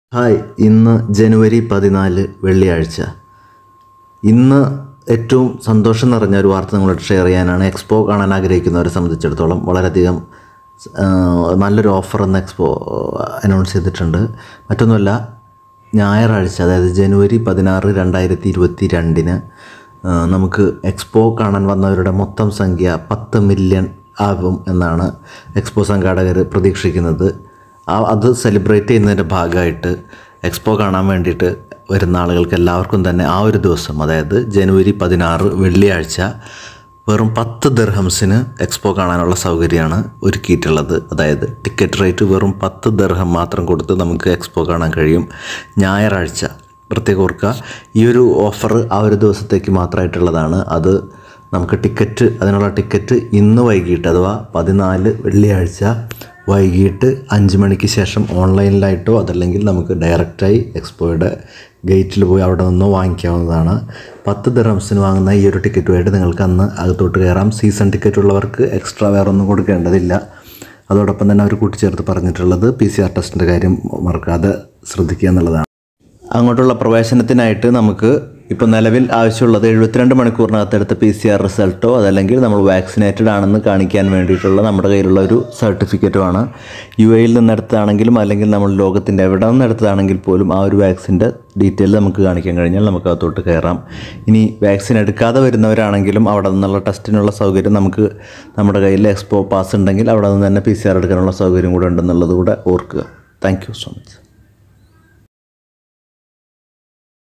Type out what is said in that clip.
hi ഇന്ന് ജനുവരി പതിനാല് വെള്ളിയാഴ്ച ഇന്ന് ഏറ്റവും സന്തോഷം നിറഞ്ഞ ഒരു വാർത്ത നിങ്ങളോട് ഷെയർ ചെയ്യാനാണ് എക്സ്പോ കാണാൻ ആഗ്രഹിക്കുന്നവരെ സംബന്ധിച്ചിടത്തോളം വളരെയധികം ആ, നല്ലൊരു ഓഫർ എന്ന് എക്സ്പോ അനൗൺസ് ചെയ്തിട്ടുണ്ട് മറ്റൊന്നുമല്ല ഞായറാഴ്ച അതായത് ജനുവരി പതിനാറ് രണ്ടായിരത്തി ഇരുപത്തി രണ്ടിന് നമുക്ക് എക്സ്പോ കാണാൻ വന്നവരുടെ മൊത്തം സംഖ്യ പത്ത് മില്യൺ ആകും എന്നാണ് എക്സ്പോ സംഘാടകർ പ്രതീക്ഷിക്കുന്നത് ആ- അത് സെലിബ്രേറ്റ് ചെയ്യുന്നതിൻ്റെ ഭാഗമായിട്ട് എക്സ്പോ കാണാൻ വേണ്ടിയിട്ട് വരുന്ന ആളുകൾക്ക് എല്ലാവർക്കും തന്നെ ആ ഒരു ദിവസം അതായത് ജനുവരി പതിനാറ് വെള്ളിയാഴ്ച വെറും പത്ത് ദർഹംസിന് എക്സ്പോ കാണാനുള്ള സൗകര്യമാണ് ഒരുക്കിയിട്ടുള്ളത് അതായത് ടിക്കറ്റ് റേറ്റ് വെറും പത്ത് ദർഹം മാത്രം കൊടുത്ത് നമുക്ക് എക്സ്പോ കാണാൻ കഴിയും ഞായറാഴ്ച പ്രത്യേകം ഓർക്കുക ഈ ഒരു ഓഫർ ആ ഒരു ദിവസത്തേക്ക് മാത്രമായിട്ടുള്ളതാണ് അത് നമുക്ക് ടിക്കറ്റ് അതിനുള്ള ടിക്കറ്റ് ഇന്ന് വൈകിട്ട് അഥവാ പതിനാല് വെള്ളിയാഴ്ച വൈകിട്ട് അഞ്ച് മണിക്ക് ശേഷം ഓൺലൈനിലായിട്ടോ അതല്ലെങ്കിൽ നമുക്ക് ഡയറക്റ്റായി എക്സ്പോയുടെ ഗേറ്റിൽ പോയി അവിടെ നിന്നോ വാങ്ങിക്കാവുന്നതാണ് പത്ത് ദിറംസിന് വാങ്ങുന്ന ഈ ഒരു ടിക്കറ്റുമായിട്ട് നിങ്ങൾക്ക് അന്ന് അകത്തോട്ട് കയറാം സീസൺ ടിക്കറ്റ് ഉള്ളവർക്ക് എക്സ്ട്രാ വേറെ ഒന്നും കൊടുക്കേണ്ടതില്ല അതോടൊപ്പം തന്നെ അവർ കൂട്ടിച്ചേർത്ത് പറഞ്ഞിട്ടുള്ളത് പി സി ആർ ടെസ്റ്റിൻ്റെ കാര്യം മറക്കാതെ ശ്രദ്ധിക്കുക എന്നുള്ളതാണ് അങ്ങോട്ടുള്ള പ്രവേശനത്തിനായിട്ട് നമുക്ക് ഇപ്പോൾ നിലവിൽ ആവശ്യമുള്ളത് എഴുപത്തിരണ്ട് മണിക്കൂറിനകത്ത് എടുത്ത പി സി ആർ റിസൾട്ടോ അതല്ലെങ്കിൽ നമ്മൾ വാക്സിനേറ്റഡ് ആണെന്ന് കാണിക്കാൻ വേണ്ടിയിട്ടുള്ള നമ്മുടെ കയ്യിലുള്ള ഒരു സർട്ടിഫിക്കറ്റുമാണ് യു എയിൽ നിന്നെടുത്തതാണെങ്കിലും അല്ലെങ്കിൽ നമ്മൾ ലോകത്തിൻ്റെ എവിടെ നിന്നെടുത്തതാണെങ്കിൽ പോലും ആ ഒരു വാക്സിൻ്റെ ഡീറ്റെയിൽ നമുക്ക് കാണിക്കാൻ കഴിഞ്ഞാൽ നമുക്ക് അകത്തോട്ട് കയറാം ഇനി വാക്സിൻ എടുക്കാതെ വരുന്നവരാണെങ്കിലും അവിടെ നിന്നുള്ള ടെസ്റ്റിനുള്ള സൗകര്യം നമുക്ക് നമ്മുടെ കയ്യിൽ എക്സ്പോ പാസ് ഉണ്ടെങ്കിൽ അവിടെ നിന്ന് തന്നെ പി സി ആർ എടുക്കാനുള്ള സൗകര്യം കൂടെ ഉണ്ടെന്നുള്ളത് കൂടെ ഓർക്കുക താങ്ക് യു സോ മച്ച്